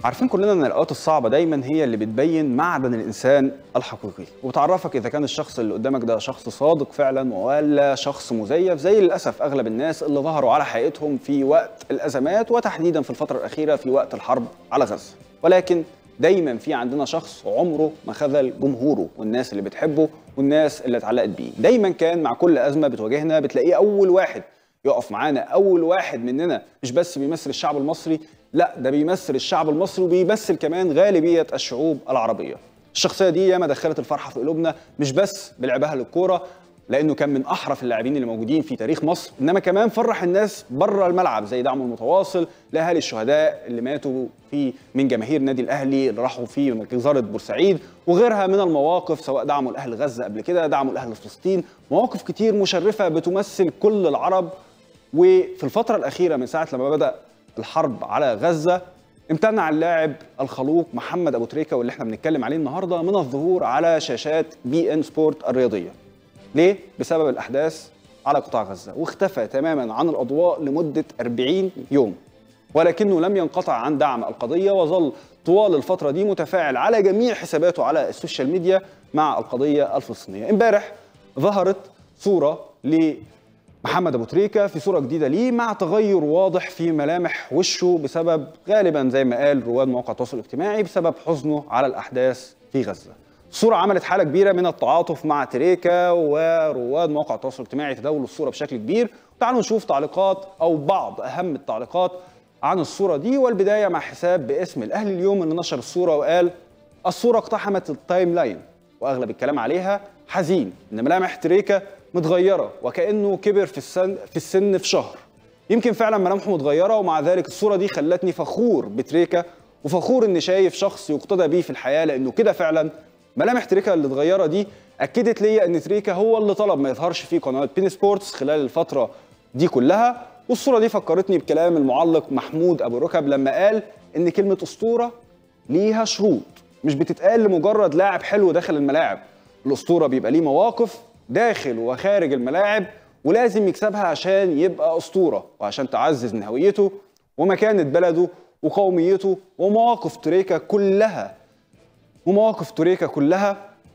عارفين كلنا ان الاوقات الصعبه دايما هي اللي بتبين معدن الانسان الحقيقي وبتعرفك اذا كان الشخص اللي قدامك ده شخص صادق فعلا ولا شخص مزيف زي للاسف اغلب الناس اللي ظهروا على حقيقتهم في وقت الازمات وتحديدا في الفتره الاخيره في وقت الحرب على غزه ولكن دايما في عندنا شخص عمره ما خذل جمهوره والناس اللي بتحبه والناس اللي اتعلقت بيه دايما كان مع كل ازمه بتواجهنا بتلاقيه اول واحد يقف معانا اول واحد مننا مش بس بيمثل الشعب المصري لا ده بيمثل الشعب المصري وبيمثل كمان غالبيه الشعوب العربيه الشخصيه دي ياما دخلت الفرحه في قلوبنا مش بس بلعبها للكوره لانه كان من احرف اللاعبين اللي موجودين في تاريخ مصر انما كمان فرح الناس بره الملعب زي دعمه المتواصل لاهالي الشهداء اللي ماتوا في من جماهير نادي الاهلي اللي راحوا في جزيره بورسعيد وغيرها من المواقف سواء دعموا لاهل غزه قبل كده دعموا لاهل فلسطين مواقف كتير مشرفه بتمثل كل العرب وفي الفتره الاخيره من ساعه لما بدا الحرب على غزه امتنع اللاعب الخلوق محمد ابو تريكه واللي احنا بنتكلم عليه النهارده من الظهور على شاشات بي ان سبورت الرياضيه ليه؟ بسبب الأحداث على قطاع غزة واختفى تماما عن الأضواء لمدة 40 يوم ولكنه لم ينقطع عن دعم القضية وظل طوال الفترة دي متفاعل على جميع حساباته على السوشيال ميديا مع القضية الفلسطينية امبارح ظهرت صورة لمحمد أبو تريكة في صورة جديدة ليه مع تغير واضح في ملامح وشه بسبب غالبا زي ما قال رواد مواقع التواصل الاجتماعي بسبب حزنه على الأحداث في غزة الصورة عملت حالة كبيرة من التعاطف مع تريكا ورواد مواقع التواصل الاجتماعي تداولوا الصورة بشكل كبير تعالوا نشوف تعليقات أو بعض أهم التعليقات عن الصورة دي والبداية مع حساب باسم الأهلي اليوم اللي نشر الصورة وقال الصورة اقتحمت التايم لاين وأغلب الكلام عليها حزين إن ملامح تريكا متغيرة وكأنه كبر في السن في السن في شهر يمكن فعلا ملامحه متغيرة ومع ذلك الصورة دي خلتني فخور بتريكا وفخور إني شايف شخص يقتدى بيه في الحياة لأنه كده فعلا ملامح تريكا اللي اتغيره دي اكدت ليا ان تريكا هو اللي طلب ما يظهرش في قناه بين سبورتس خلال الفتره دي كلها والصوره دي فكرتني بكلام المعلق محمود ابو ركب لما قال ان كلمه اسطوره ليها شروط مش بتتقال لمجرد لاعب حلو داخل الملاعب الاسطوره بيبقى ليه مواقف داخل وخارج الملاعب ولازم يكسبها عشان يبقى اسطوره وعشان تعزز من هويته ومكانه بلده وقوميته ومواقف تريكا كلها ومواقف توريكا كلها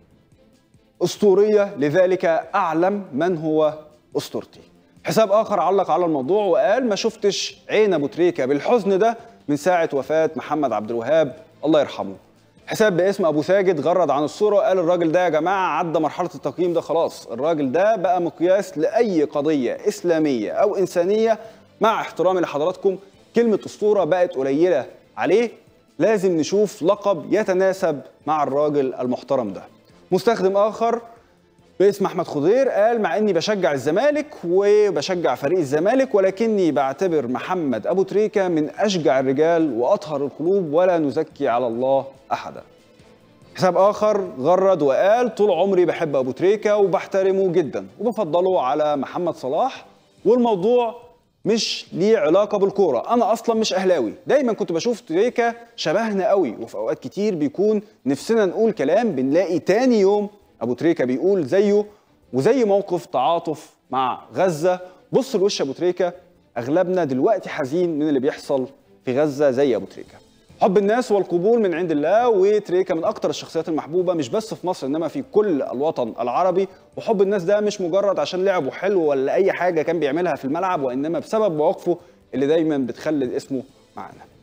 اسطوريه لذلك اعلم من هو اسطورتي حساب اخر علق على الموضوع وقال ما شفتش عين ابو تريكه بالحزن ده من ساعه وفاه محمد عبد الوهاب الله يرحمه حساب باسم ابو ساجد غرد عن الصوره وقال الراجل ده يا جماعه عدى مرحله التقييم ده خلاص الراجل ده بقى مقياس لاي قضيه اسلاميه او انسانيه مع احترامي لحضراتكم كلمه اسطوره بقت قليله عليه لازم نشوف لقب يتناسب مع الراجل المحترم ده مستخدم اخر باسم احمد خضير قال مع اني بشجع الزمالك وبشجع فريق الزمالك ولكني بعتبر محمد ابو تريكه من اشجع الرجال واطهر القلوب ولا نزكي على الله احدا حساب اخر غرد وقال طول عمري بحب ابو تريكه وبحترمه جدا وبفضله على محمد صلاح والموضوع مش ليه علاقه بالكوره انا اصلا مش اهلاوي دايما كنت بشوف تريكا شبهنا قوي وفي اوقات كتير بيكون نفسنا نقول كلام بنلاقي تاني يوم ابو تريكا بيقول زيه وزي موقف تعاطف مع غزه بص لوش ابو تريكا اغلبنا دلوقتي حزين من اللي بيحصل في غزه زي ابو تريكا حب الناس والقبول من عند الله وتريكا من اكتر الشخصيات المحبوبه مش بس في مصر انما في كل الوطن العربي وحب الناس ده مش مجرد عشان لعبه حلو ولا اي حاجه كان بيعملها في الملعب وانما بسبب مواقفه اللي دايما بتخلد اسمه معانا